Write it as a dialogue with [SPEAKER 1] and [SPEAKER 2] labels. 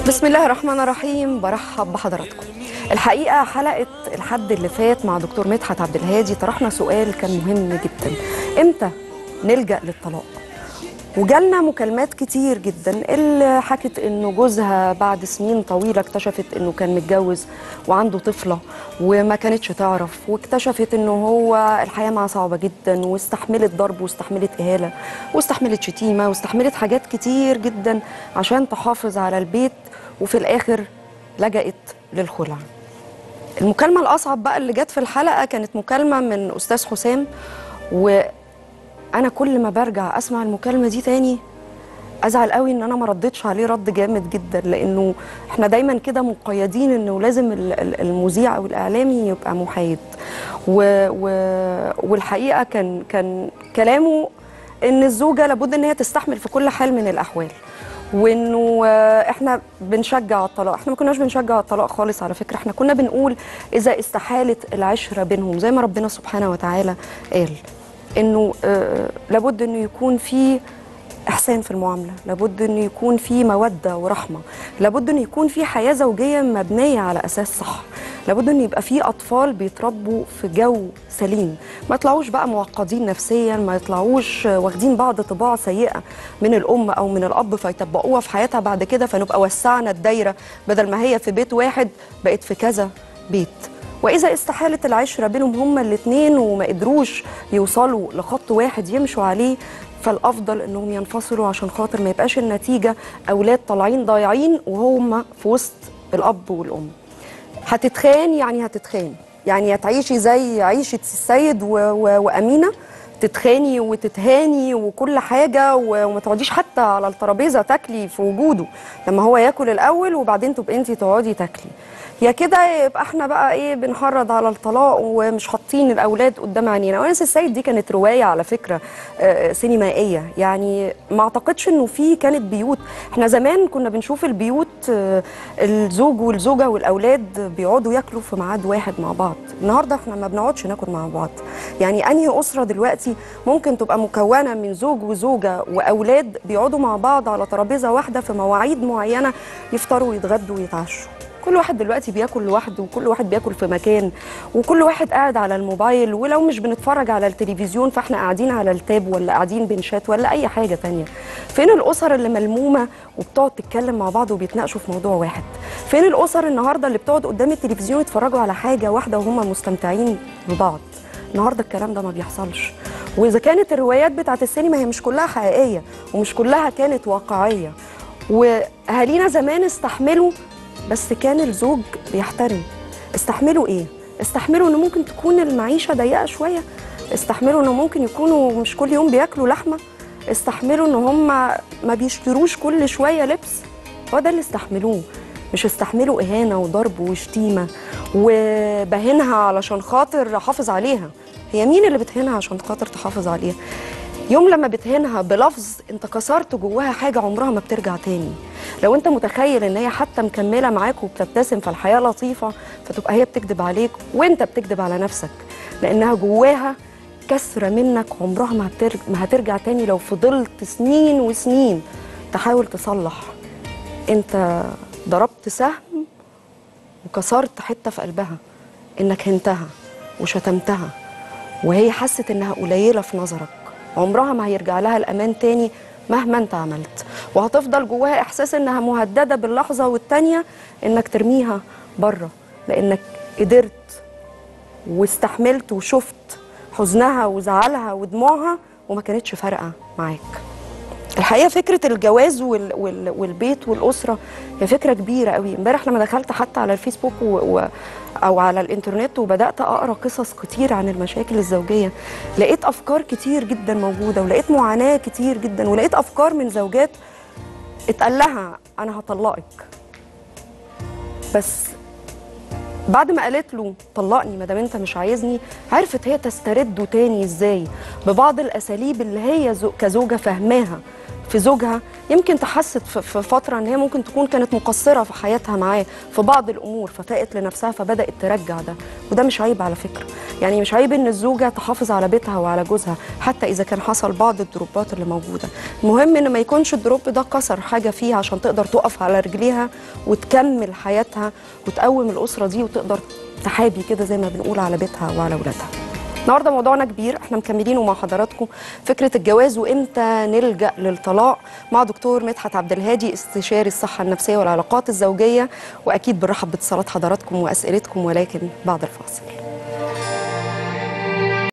[SPEAKER 1] بسم الله الرحمن الرحيم برحب بحضراتكم الحقيقه حلقه الحد اللي فات مع دكتور مدحت عبد الهادي طرحنا سؤال كان مهم جدا امتى نلجا للطلاق وجالنا مكالمات كتير جدا اللي حكت انه جوزها بعد سنين طويله اكتشفت انه كان متجوز وعنده طفله وما كانتش تعرف واكتشفت انه هو الحياه معاه صعبه جدا واستحملت ضرب واستحملت اهانه واستحملت شتيمه واستحملت حاجات كتير جدا عشان تحافظ على البيت وفي الاخر لجأت للخلع المكالمه الاصعب بقى اللي جت في الحلقه كانت مكالمه من استاذ حسام و انا كل ما برجع اسمع المكالمه دي تاني ازعل قوي ان انا ما ردتش عليه رد جامد جدا لانه احنا دايما كده مقيدين انه لازم ال- ال- المذيع او الاعلامي يبقى محايد و و والحقيقه كان كان كلامه ان الزوجه لابد ان هي تستحمل في كل حال من الاحوال وانه آه، احنا بنشجع الطلاق احنا ما كناش بنشجع الطلاق خالص على فكره احنا كنا بنقول اذا استحالت العشره بينهم زي ما ربنا سبحانه وتعالى قال انه آه، لابد انه يكون في احسان في المعامله لابد انه يكون في موده ورحمه لابد انه يكون في حياه زوجيه مبنيه على اساس صح لابد ان يبقى في اطفال بيتربوا في جو سليم ما يطلعوش بقى معقدين نفسيا ما يطلعوش واخدين بعض طباع سيئه من الام او من الاب فيطبقوها في حياتها بعد كده فنبقى وسعنا الدايره بدل ما هي في بيت واحد بقت في كذا بيت واذا استحالت العشره بينهم هما الاثنين وما قدروش يوصلوا لخط واحد يمشوا عليه فالافضل انهم ينفصلوا عشان خاطر ما يبقاش النتيجه اولاد طالعين ضايعين وهم في وسط الاب والام هتتخان يعني هتتخان يعني هتعيشي زي عيشه السيد و... و... وامينه تتخاني وتتهاني وكل حاجه و- وما تقعديش حتى على الترابيزه تاكلي في وجوده لما هو ياكل الاول وبعدين تبقي انت تقعدي تاكلي يا كده يبقى احنا بقى ايه بنحرض على الطلاق ومش حاطين الاولاد قدام عينينا وانس السيد دي كانت روايه على فكره آه، سينمائيه يعني ما اعتقدش انه في كانت بيوت احنا زمان كنا بنشوف البيوت آه، الزوج والزوجه والاولاد بيقعدوا ياكلوا في ميعاد واحد مع بعض النهارده احنا ما بنقعدش ناكل مع بعض يعني انهي اسره دلوقتي ممكن تبقى مكونه من زوج وزوجه واولاد بيقعدوا مع بعض على ترابيزه واحده في مواعيد معينه يفطروا ويتغدوا ويتعشوا كل واحد دلوقتي بياكل لوحده وكل واحد بياكل في مكان وكل واحد قاعد على الموبايل ولو مش بنتفرج على التلفزيون فاحنا قاعدين على التاب ولا قاعدين بنشات ولا اي حاجه تانية فين الاسر اللي ملمومه وبتقعد تتكلم مع بعض وبيتناقشوا في موضوع واحد فين الاسر النهارده اللي بتقعد قدام التلفزيون يتفرجوا على حاجه واحده وهم مستمتعين ببعض النهارده الكلام ده ما بيحصلش واذا كانت الروايات بتاعت السينما هي مش كلها حقيقيه ومش كلها كانت واقعيه واهالينا زمان استحملوا بس كان الزوج بيحترم استحملوا ايه استحملوا ان ممكن تكون المعيشه ضيقه شويه استحملوا انه ممكن يكونوا مش كل يوم بياكلوا لحمه استحملوا ان هم ما بيشتروش كل شويه لبس هو ده اللي استحملوه مش استحملوا اهانه وضرب وشتيمه وبهنها علشان خاطر احافظ عليها هي مين اللي بتهنها عشان خاطر تحافظ عليها يوم لما بتهينها بلفظ انت كسرت جواها حاجه عمرها ما بترجع تاني لو انت متخيل ان هي حتى مكمله معاك وبتبتسم فالحياه لطيفه فتبقى هي بتكذب عليك وانت بتكذب على نفسك لانها جواها كسره منك عمرها ما هترجع, ما هترجع تاني لو فضلت سنين وسنين تحاول تصلح انت ضربت سهم وكسرت حته في قلبها انك هنتها وشتمتها وهي حست انها قليله في نظرك عمرها ما هيرجع لها الامان تاني مهما انت عملت وهتفضل جواها احساس انها مهدده باللحظه والتانيه انك ترميها بره لانك قدرت واستحملت وشفت حزنها وزعلها ودموعها وما كانتش فارقه معاك الحقيقه فكره الجواز وال وال والبيت والاسره هي فكره كبيره قوي امبارح لما دخلت حتى على الفيسبوك و و او على الانترنت وبدات اقرا قصص كتير عن المشاكل الزوجيه لقيت افكار كتير جدا موجوده ولقيت معاناه كتير جدا ولقيت افكار من زوجات اتقال لها انا هطلقك بس بعد ما قالت له طلقني ما دام انت مش عايزني عرفت هي تسترده تاني ازاي ببعض الاساليب اللي هي زو كزوجه فاهماها في زوجها يمكن تحست في في فتره ان هي ممكن تكون كانت مقصره في حياتها معاه في بعض الامور ففاقت لنفسها فبدات ترجع ده وده مش عيب على فكره يعني مش عيب ان الزوجه تحافظ على بيتها وعلى جوزها حتى اذا كان حصل بعض الدروبات اللي موجوده المهم ان ما يكونش الدروب ده كسر حاجه فيها عشان تقدر تقف على رجليها وتكمل حياتها وتقوم الاسره دي وتقدر تحابي كده زي ما بنقول على بيتها وعلى اولادها النهارده موضوعنا كبير احنا مكملينه مع حضراتكم فكره الجواز وامتى نلجا للطلاق مع دكتور مدحت عبد الهادي استشاري الصحه النفسيه والعلاقات الزوجيه واكيد بنرحب باتصالات حضراتكم واسئلتكم ولكن بعد الفاصل